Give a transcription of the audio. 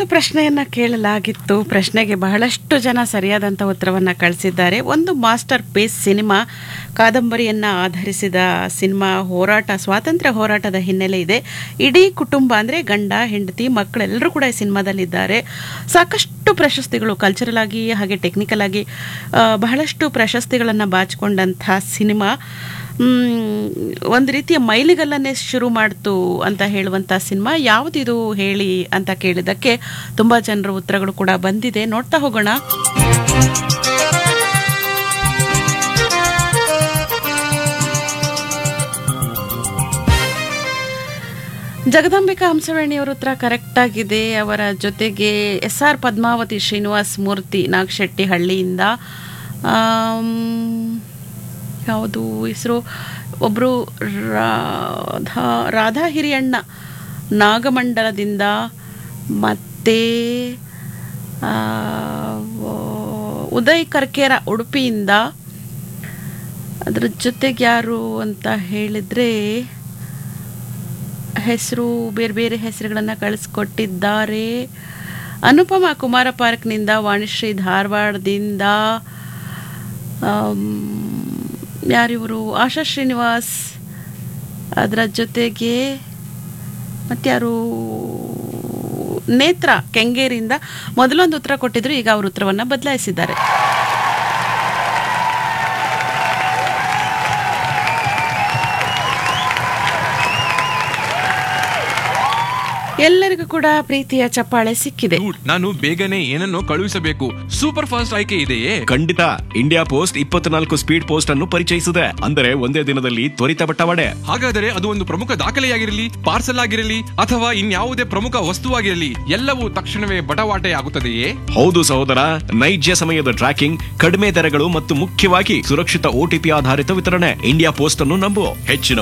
ಒಂದು ಪ್ರಶ್ನೆಯನ್ನ ಕೇಳಲಾಗಿತ್ತು ಪ್ರಶ್ನೆಗೆ ಬಹಳಷ್ಟು ಜನ ಸರಿಯಾದಂಥ ಉತ್ತರವನ್ನ ಕಳಿಸಿದ್ದಾರೆ ಒಂದು ಮಾಸ್ಟರ್ ಪೀಸ್ ಸಿನಿಮಾ ಕಾದಂಬರಿಯನ್ನ ಆಧರಿಸಿದ ಸಿನಿಮಾ ಹೋರಾಟ ಸ್ವಾತಂತ್ರ್ಯ ಹೋರಾಟದ ಹಿನ್ನೆಲೆ ಇದೆ ಇಡೀ ಕುಟುಂಬ ಅಂದ್ರೆ ಗಂಡ ಹೆಂಡತಿ ಮಕ್ಕಳೆಲ್ಲರೂ ಕೂಡ ಈ ಸಿನಿಮಾದಲ್ಲಿದ್ದಾರೆ ಸಾಕಷ್ಟು ಪ್ರಶಸ್ತಿಗಳು ಕಲ್ಚರಲ್ ಆಗಿ ಹಾಗೆ ಟೆಕ್ನಿಕಲ್ ಆಗಿ ಆ, ಬಹಳಷ್ಟು ಪ್ರಶಸ್ತಿಗಳನ್ನು ಬಾಚಿಕೊಂಡಂಥ ಸಿನಿಮಾ ಮ್, ಒಂದು ರೀತಿಯ ಮೈಲಿಗಲ್ಲನ್ನೇ ಶುರು ಮಾಡ್ತು ಅಂತ ಹೇಳುವಂಥ ಸಿನಿಮಾ ಯಾವುದಿದು ಹೇಳಿ ಅಂತ ಕೇಳಿದ್ದಕ್ಕೆ ತುಂಬ ಜನರ ಉತ್ತರಗಳು ಕೂಡ ಬಂದಿದೆ ನೋಡ್ತಾ ಹೋಗೋಣ ಜಗದಾಂಬಿಕಾ ಹಂಸವೇಣಿಯವರ ಉತ್ತರ ಕರೆಕ್ಟ್ ಆಗಿದೆ ಅವರ ಜೊತೆಗೆ ಎಸ್ ಆರ್ ಪದ್ಮಾವತಿ ಶ್ರೀನಿವಾಸ್ ಮೂರ್ತಿ ನಾಗಶೆಟ್ಟಿ ಹಳ್ಳಿಯಿಂದ ಆಮ್, ಯಾವುದು ಹೆಸರು ಒಬ್ಬರು ರಾಧಾ ರಾಧಾ ಹಿರಿಯಣ್ಣ ನಾಗಮಂಡಲದಿಂದ ಮತ್ತೆ ಆ, ಓ- ಉದಯ್ ಕರ್ಕೇರ ಉಡುಪಿಯಿಂದ ಅದ್ರ ಜೊತೆಗೆ ಯಾರು ಅಂತ ಹೇಳಿದ್ರೆ ಹೆಸರು ಬೇರೆ ಬೇರೆ ಹೆಸರುಗಳನ್ನು ಕಳಿಸ್ಕೊಟ್ಟಿದ್ದಾರೆ ಅನುಪಮ ಕುಮಾರ ಪಾರ್ಕ್ನಿಂದ ವಾಣಿಶ್ರೀ ಧಾರವಾಡದಿಂದ ಆಮ್, ಯಾರಿವರು ಆಶಾ ಶ್ರೀನಿವಾಸ್ ಅದರ ಜೊತೆಗೆ ಮತ್ಯಾರು ನೇತ್ರ ಕೆಂಗೇರಿಯಿಂದ ಮೊದಲೊಂದು ಉತ್ತರ ಕೊಟ್ಟಿದ್ರು ಈಗ ಅವ್ರ ಉತ್ತರವನ್ನು ಬದಲಾಯಿಸಿದ್ದಾರೆ ಎಲ್ಲರಿಗೂ ಕೂಡ ಪ್ರೀತಿಯ ಚಪ್ಪಾಳೆ ಸಿಕ್ಕಿದೆ Dude, ನಾನು ಬೇಗನೆ ಏನನ್ನೋ ಕಳುಹಿಸಬೇಕು ಸೂಪರ್ ಫಾಸ್ಟ್ ಆಯ್ಕೆ ಇದೆಯೇ ಖಂಡಿತ ಇಂಡಿಯಾ ಪೋಸ್ಟ್ ಇಪ್ಪತ್ನಾಲ್ಕು ಸ್ಪೀಡ್ ಪೋಸ್ಟ್ ಅನ್ನು ಪರಿಚಯಿಸಿದೆ ಅಂದರೆ ಒಂದೇ ದಿನದಲ್ಲಿ ತ್ವರಿತ ಬಟ್ಟವಾಡೆ ಹಾಗಾದರೆ ಅದು ಒಂದು ಪ್ರಮುಖ ದಾಖಲೆಯಾಗಿರಲಿ ಪಾರ್ಸಲ್ ಆಗಿರಲಿ ಅಥವಾ ಇನ್ಯಾವುದೇ ಪ್ರಮುಖ ವಸ್ತುವಾಗಿರಲಿ ಎಲ್ಲವೂ ತಕ್ಷಣವೇ ಬಟವಾಟೆ ಆಗುತ್ತದೆಯೇ ಹೌದು ಸಹೋದರ ನೈಜ ಸಮಯದ ಟ್ರ್ಯಾಕಿಂಗ್ ಕಡಿಮೆ ದರಗಳು ಮತ್ತು ಮುಖ್ಯವಾಗಿ ಸುರಕ್ಷಿತ ಓಟಿಪಿ ಆಧಾರಿತ ವಿತರಣೆ ಇಂಡಿಯಾ ಪೋಸ್ಟ್ ಅನ್ನು ನಂಬು ಹೆಚ್ಚಿನ